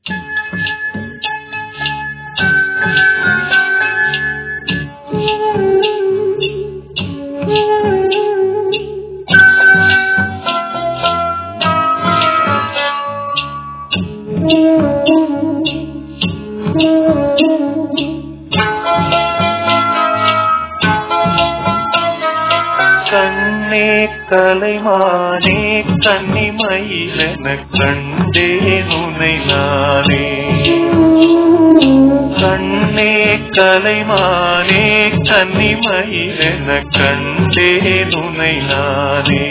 கண்ணே கலைமானே கன்னிமயிலென கண்டேன் உனை நானே கண்ணே கலைமானே கன்னிமயிலென கண்டேன் உனை நானே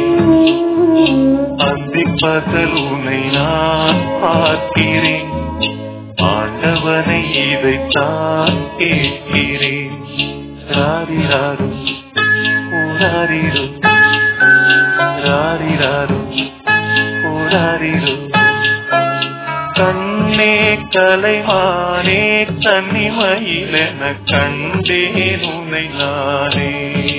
அந்திப்பகல் உனை நான் பார்க்கிறேன் ஆண்டவனை இதைத்தான் கேட்கிறேன் ராரிராரு ஊராரிரு ராரிராரு ஊராரிரு கண்ணே கலைமானே கன்னிமயிலென கண்டேன் உனை நானே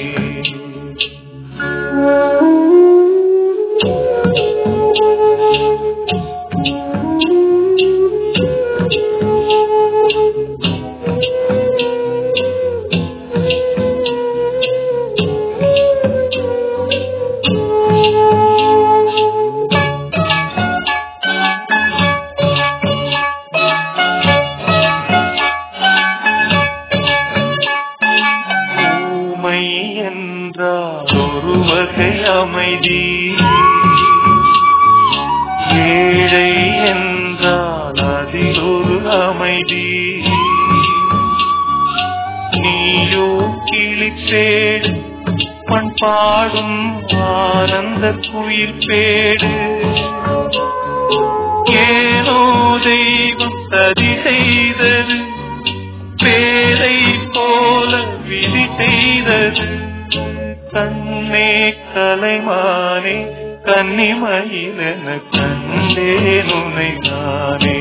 ஊமை என்றால் ஒரு வகை அமைதி ஏழை என்றால் அதில் ஒரு அமைதி நீயோ கிளிப்பேடு பண் பாடும் ஆனந்த குயில் பேடு ஏனோ தெய்வம் சதி செய்தது பேரை போல விதி செய்தது கண்ணே கலைமானே கன்னிமயிலென கண்டேன் உனை நானே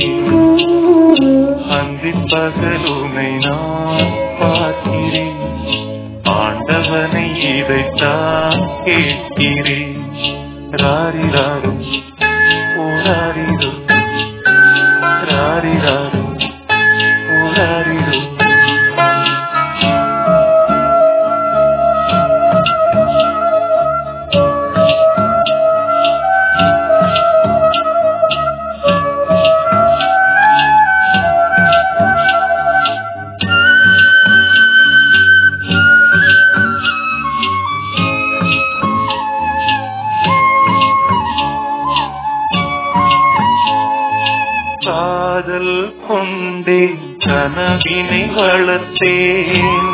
அந்திப்பகலுனை நான் பார்க்கிறேன் ஆண்டவனை இதைத்தான் கேட்கிறேன் ராரிராரும் ஓராரிரும் ராரிராரும் ஓராரிரும் காதல் கொண்டேன் கனவினை வளர்த்தேன்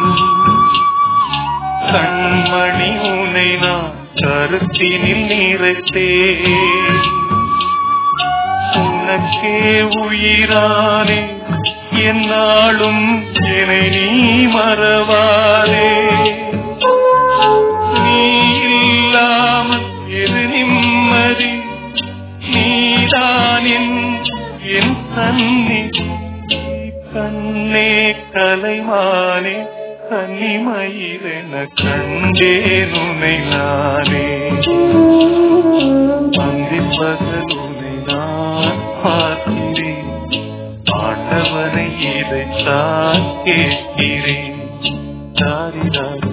கண்மணி உனை நான் கருத்தினில் நிறைத்தேன் உனக்கே உயிரானே என்னாலும் என்னை நீ மறவாதே நீ இல்லாமல் எது நிம்மதி நீதான் என் என் தன்னி கண்ணே கலைமானே கன்னிமயிலென கண்டேன் உனை நானே அந்திப்பகலுனை நான் பார்க்கிறேன் ஆண்டவனை இதைத்தான் கேட்கிறேன் தாரிதாரி